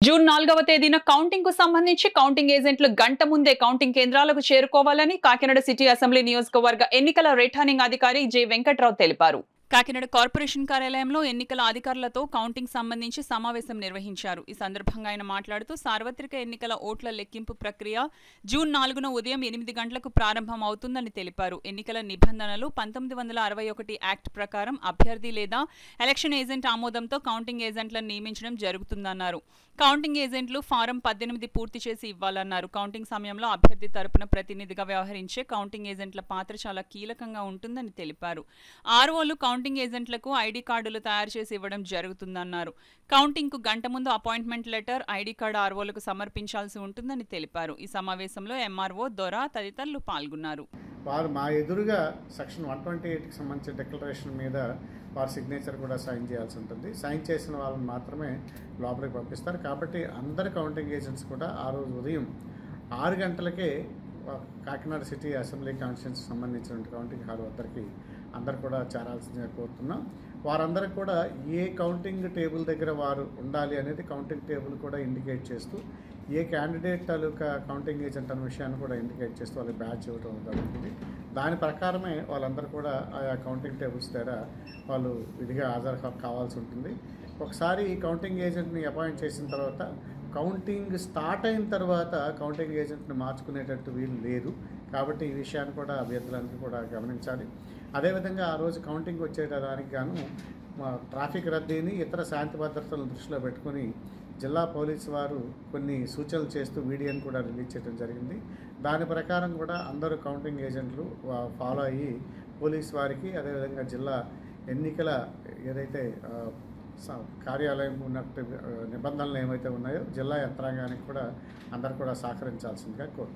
June నాలుగవ తేదీన counting కు సంబంధించి కౌంటింగ్ ఏజెంట్లు గంట ముందే కౌంటింగ్ కేంద్రాలకు చేరుకోవాలని కాకినాడ సిటీ అసెంబ్లీ నియోజకవర్గ ఎన్నికల రిటర్నింగ్ అధికారి జె వెంకట్రావు తెలిపారు కాకినాడ కార్పొరేషన్ కార్యాలయంలో ఎన్నికల అధికారులతో కౌంటింగ్ సంబంధించి సమావేశం నిర్వహించారు ఈ సందర్భంగా ఆయన మాట్లాడుతూ సార్వత్రిక ఎన్నికల ఓట్ల లెక్కింపు ప్రక్రియ జూన్ నాలుగున ఉదయం ఎనిమిది గంటలకు ప్రారంభం అవుతుందని తెలిపారు ఎన్నికల నిబంధనలు పంతొమ్మిది వందల అరవై ఒకటి యాక్ట్ ప్రకారం అభ్యర్థి లేదా ఎలక్షన్ ఏజెంట్ ఆమోదంతో కౌంటింగ్ ఏజెంట్లను నియమించడం జరుగుతుందన్నారు కౌంటింగ్ ఏజెంట్లు ఫారం పద్దెనిమిది పూర్తి చేసి ఇవ్వాలన్నారు కౌంటింగ్ సమయంలో అభ్యర్థి తరపున ప్రతినిధిగా వ్యవహరించే కౌంటింగ్ ఏజెంట్ల పాత్ర చాలా కీలకంగా ఉంటుందని తెలిపారు ఆర్ఓలు కౌంటింగ్ ఏజెంట్లకు ఐడి కార్డులు తయారు చేసి ఇవ్వడం జరుగుతుందన్నారు కౌంటింగ్కు గంట ముందు అపాయింట్మెంట్ లెటర్ ఐడి కార్డు ఆర్ఓలకు సమర్పించాల్సి ఉంటుందని తెలిపారు ఈ సమావేశంలో ఎంఆర్ఓ దొర తదితరులు పాల్గొన్నారు వారు మా ఎదురుగా సెక్షన్ వన్ ట్వంటీ ఎయిట్కి సంబంధించిన డిక్లరేషన్ మీద వారి సిగ్నేచర్ కూడా సైన్ చేయాల్సి ఉంటుంది సైన్ చేసిన వాళ్ళని మాత్రమే లోపలికి పంపిస్తారు కాబట్టి అందరి కౌంటింగ్ ఏజెంట్స్ కూడా ఆ రోజు ఉదయం ఆరు గంటలకే ఆ, కాకినాడ సిటీ అసెంబ్లీ కాన్స్టిట్యూన్సీ సంబంధించిన కౌంటింగ్ హాల్ వద్దరికి అందరు కూడా చేరాల్సిందిగా కోరుతున్నాం వారందరికి కూడా ఏ కౌంటింగ్ టేబుల్ దగ్గర వారు ఉండాలి అనేది కౌంటింగ్ టేబుల్ కూడా ఇండికేట్ చేస్తూ ఏ క్యాండిడేట్ తాలూకా కౌంటింగ్ ఏజెంట్ అనే విషయాన్ని కూడా ఇండికేట్ చేస్తూ వాళ్ళకి బ్యాచ్ ఇవ్వడం జరుగుతుంది దాని ప్రకారమే వాళ్ళందరూ కూడా ఆయా కౌంటింగ్ టేబుల్స్ దగ్గర వాళ్ళు విధిగా హాజరు కా- కావాల్సి ఉంటుంది ఒకసారి ఈ కౌంటింగ్ ఏజెంట్ని అపాయింట్ చేసిన తర్వాత కౌంటింగ్ స్టార్ట్ అయిన తర్వాత కౌంటింగ్ ఏజెంట్ని మార్చుకునేటట్టు వీలు లేదు కాబట్టి ఈ విషయాన్ని కూడా అభ్యర్థులందరూ కూడా గమనించాలి అదేవిధంగా ఆ రోజు కౌంటింగ్ వచ్చేదానికి గాను మా ట్రాఫిక్ రద్దీని ఇతర శాంతి భద్రతలను దృష్టిలో పెట్టుకుని జిల్లా పోలీసు వారు కొన్ని సూచనలు చేస్తూ వీడియోని కూడా రిలీజ్ చేయడం జరిగింది దాని ప్రకారం కూడా అందరూ కౌంటింగ్ ఏజెంట్లు వా- ఫాలో అయ్యి పోలీస్ వారికి అదేవిధంగా జిల్లా ఎన్నికల ఏదైతే ఆ, స- కార్యాలయం ఉన్నట్టు ఆ, నిబంధనలు ఏమైతే ఉన్నాయో జిల్లా యంత్రాంగానికి కూడా అందరు కూడా సహకరించాల్సిందిగా కోరు